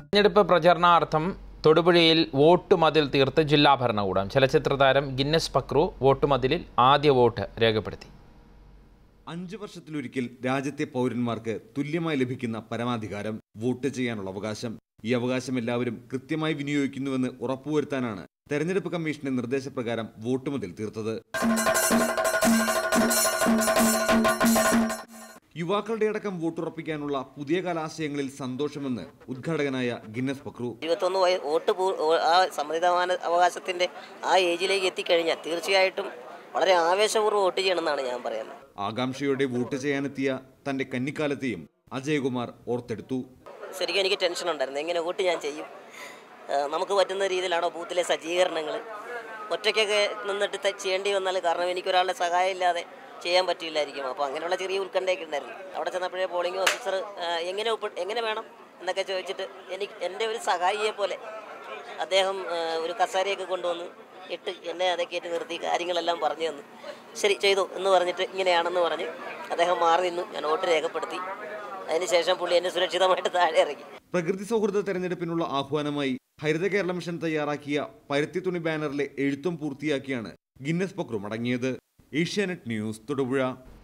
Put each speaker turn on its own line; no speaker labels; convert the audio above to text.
തെരഞ്ഞെടുപ്പ് പ്രചരണാർത്ഥം തൊടുപുഴയിൽ വോട്ട് മതിൽ തീർത്ത് ജില്ലാ ഭരണകൂടം ചലച്ചിത്ര താരം ഗിന്നസ് പക്രു വോട്ട് മതിലിൽ ആദ്യ വോട്ട് രേഖപ്പെടുത്തി
അഞ്ചു വർഷത്തിലൊരിക്കൽ രാജ്യത്തെ പൗരന്മാർക്ക് തുല്യമായി ലഭിക്കുന്ന പരമാധികാരം വോട്ട് ചെയ്യാനുള്ള അവകാശം ഈ അവകാശം എല്ലാവരും കൃത്യമായി വിനിയോഗിക്കുന്നുവെന്ന് ഉറപ്പുവരുത്താനാണ് തെരഞ്ഞെടുപ്പ് കമ്മീഷന്റെ നിർദ്ദേശപ്രകാരം വോട്ട് മതിൽ തീർത്തത് യുവാക്കളുടെ അടക്കം വോട്ടുറപ്പിക്കാനുള്ള പുതിയ കാലാശയങ്ങളിൽ സന്തോഷമെന്ന് ഉദ്ഘാടകനായ ഗിന്നസ് പക്രു
ഇരുപത്തൊന്ന് വയ വോട്ട് പൂ ഓ- ആ സമ്മതിദാന അവകാശത്തിൻ്റെ ആ ഏജിലേക്ക് എത്തിക്കഴിഞ്ഞാൽ തീർച്ചയായിട്ടും വളരെ ആവേശപൂർവ്വം വോട്ട് ചെയ്യണമെന്നാണ് ഞാൻ പറയുന്നത്
ആകാംക്ഷയോടെ വോട്ട് ചെയ്യാനെത്തിയ തന്റെ കന്നിക്കാലത്തെയും അജയകുമാർ ഓർത്തെടുത്തു
ശരിക്കും എനിക്ക് ടെൻഷൻ ഉണ്ടായിരുന്നു എങ്ങനെ വോട്ട് ഞാൻ ചെയ്യും ആ, നമുക്ക് പറ്റുന്ന രീതിയിലാണോ ബൂത്തിലെ സജ്ജീകരണങ്ങൾ ഒറ്റയ്ക്കൊക്കെ നിന്നിട്ട് ത- ചെയ്യേണ്ടി വന്നാൽ കാരണം എനിക്കൊരാളുടെ സഹായം ഇല്ലാതെ ചെയ്യാൻ പറ്റില്ലായിരിക്കും അപ്പോൾ അങ്ങനെയുള്ള ചെറിയ ഉത്കണ്ഠയൊക്കെ ഉണ്ടായിരുന്നു അവിടെ ചെന്നപ്പോഴേ പോളിംഗ് ഓഫീസർ എങ്ങനെ ഒപ്പ് എങ്ങനെ വേണം എന്നൊക്കെ ചോദിച്ചിട്ട് എനിക്ക് എൻ്റെ ഒരു സഹായിയെ പോലെ അദ്ദേഹം ആ, ഒരു കസാരയൊക്കെ കൊണ്ടുവന്ന് ഇട്ട് എന്നെ അതേ കയറ്റി നിർത്തി കാര്യങ്ങളെല്ലാം പറഞ്ഞു തന്നു ശരി ചെയ്തു എന്ന് പറഞ്ഞിട്ട് ഇങ്ങനെയാണെന്ന് പറഞ്ഞ് അദ്ദേഹം മാറി നിന്നു ഞാൻ വോട്ട് രേഖപ്പെടുത്തി അതിനുശേഷം പുള്ളി എന്നെ സുരക്ഷിതമായിട്ട് താഴെ ഇറങ്ങി
പ്രകൃതി സൗഹൃദ തെരഞ്ഞെടുപ്പിനുള്ള ആഹ്വാനമായി ഹരിത കേരള മിഷൻ തയ്യാറാക്കിയ പരുത്തി തുണി ബാനറിലെ എഴുത്തും പൂർത്തിയാക്കിയാണ് ഗിന്നസ് പക്രു മടങ്ങിയത് ഏഷ്യാനെറ്റ് ന്യൂസ് തൊടുപുഴ